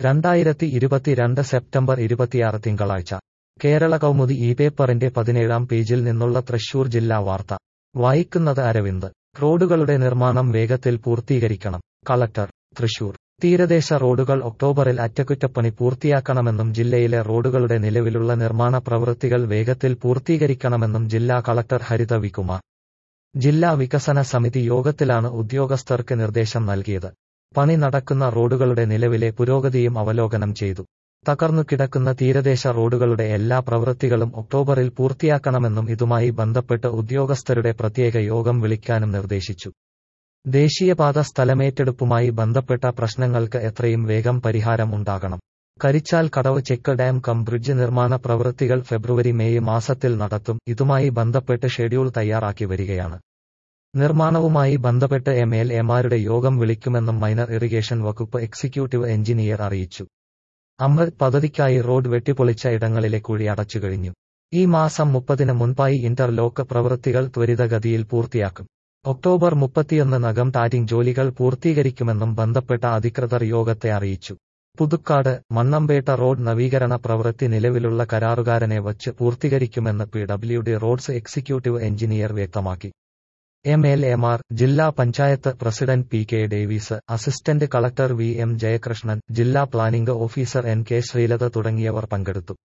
രണ്ടായിരത്തി ഇരുപത്തിരണ്ട് സെപ്റ്റംബർ ഇരുപത്തിയാറ് തിങ്കളാഴ്ച കേരള കൗമുദി ഈ പേപ്പറിന്റെ പതിനേഴാം പേജിൽ നിന്നുള്ള തൃശൂർ ജില്ലാ വാർത്ത വായിക്കുന്നത് അരവിന്ദ് റോഡുകളുടെ നിർമ്മാണം വേഗത്തിൽ പൂർത്തീകരിക്കണം കളക്ടർ തൃശൂർ തീരദേശ റോഡുകൾ ഒക്ടോബറിൽ അറ്റകുറ്റപ്പണി പൂർത്തിയാക്കണമെന്നും ജില്ലയിലെ റോഡുകളുടെ നിലവിലുള്ള നിർമ്മാണ പ്രവൃത്തികൾ വേഗത്തിൽ പൂർത്തീകരിക്കണമെന്നും ജില്ലാ കളക്ടർ ഹരിത വികുമാർ ജില്ലാ വികസന സമിതി യോഗത്തിലാണ് ഉദ്യോഗസ്ഥർക്ക് നിർദ്ദേശം നൽകിയത് പണി നടക്കുന്ന റോഡുകളുടെ നിലവിലെ പുരോഗതിയും അവലോകനം ചെയ്തു തകർന്നു കിടക്കുന്ന തീരദേശ റോഡുകളുടെ എല്ലാ പ്രവൃത്തികളും ഒക്ടോബറിൽ പൂർത്തിയാക്കണമെന്നും ഇതുമായി ബന്ധപ്പെട്ട് ഉദ്യോഗസ്ഥരുടെ പ്രത്യേക യോഗം വിളിക്കാനും നിർദ്ദേശിച്ചു ദേശീയപാത സ്ഥലമേറ്റെടുപ്പുമായി ബന്ധപ്പെട്ട പ്രശ്നങ്ങൾക്ക് എത്രയും വേഗം പരിഹാരം ഉണ്ടാകണം Karichal Kadavu check dam cum bridge നിർമ്മാണ പ്രവൃത്തികൾ ഫെബ്രുവരി മെയ് മാസത്തിൽ നടത്തും ഇതുമായി ബന്ധപ്പെട്ട് ഷെഡ്യൂൾ തയ്യാറാക്കി വരികയാണ് നിർമ്മാണവുമായി ബന്ധപ്പെട്ട് എം എൽ എമാരുടെ യോഗം വിളിക്കുമെന്നും മൈനർ ഇറിഗേഷൻ വകുപ്പ് എക്സിക്യൂട്ടീവ് എഞ്ചിനീയർ അറിയിച്ചു അമൃത് പദ്ധതിക്കായി റോഡ് വെട്ടിപ്പൊളിച്ച ഇടങ്ങളിലെ കുഴി അടച്ചുകഴിഞ്ഞു ഈ മാസം മുപ്പതിന് മുൻപായി ഇന്റർലോക്ക് പ്രവൃത്തികൾ ത്വരിതഗതിയിൽ പൂർത്തിയാക്കും ഒക്ടോബർ മുപ്പത്തിയൊന്നിനകം ടാറ്റിംഗ് ജോലികൾ പൂർത്തീകരിക്കുമെന്നും ബന്ധപ്പെട്ട അധികൃതർ യോഗത്തെ അറിയിച്ചു പുതുക്കാട് മണ്ണമ്പേട്ട റോഡ് നവീകരണ പ്രവൃത്തി നിലവിലുള്ള കരാറുകാരനെ വച്ച് പൂർത്തീകരിക്കുമെന്ന് P W D roads executive engineer വ്യക്തമാക്കി എം എൽ എമാർ ജില്ലാ panchayat president P K Davis assistant collector V M Jayakrishnan ജില്ലാ planning officer N K Sreelatha തുടങ്ങിയവർ പങ്കെടുത്തു